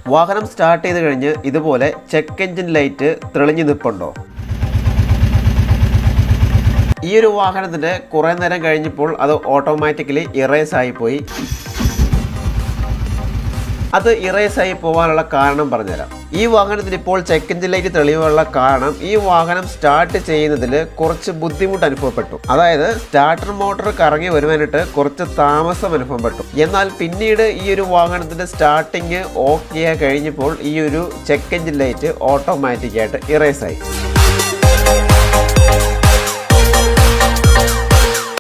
വാഹനം സ്റ്റാർട്ട് ചെയ്ത് കഴിഞ്ഞ് ഇതുപോലെ ചെക്ക് എഞ്ചിൻ ലൈറ്റ് തെളിഞ്ഞു നിൽപ്പുണ്ടോ ഈ ഒരു വാഹനത്തിൻ്റെ കുറേ നേരം കഴിഞ്ഞപ്പോൾ അത് ഓട്ടോമാറ്റിക്കലി ഇറേസ് ആയിപ്പോയി അത് ഇറേസ് ആയി പോകാനുള്ള കാരണം പറഞ്ഞുതരാം ഈ വാഹനത്തിന് ഇപ്പോൾ ചെക്ക് എഞ്ചിൻ ലൈറ്റ് തെളിവുള്ള കാരണം ഈ വാഹനം സ്റ്റാർട്ട് ചെയ്യുന്നതിൽ കുറച്ച് ബുദ്ധിമുട്ട് അനുഭവപ്പെട്ടു അതായത് സ്റ്റാർട്ടർ മോട്ടോർ കറങ്ങി വരുവാനായിട്ട് കുറച്ച് താമസം അനുഭവപ്പെട്ടു എന്നാൽ പിന്നീട് ഈ ഒരു വാഹനത്തിന്റെ സ്റ്റാർട്ടിങ് ഓക്കെ കഴിഞ്ഞപ്പോൾ ഈ ഒരു ചെക്ക് എഞ്ചിൻ ലൈറ്റ് ഓട്ടോമാറ്റിക്കായിട്ട് ഇറേസ് ആയി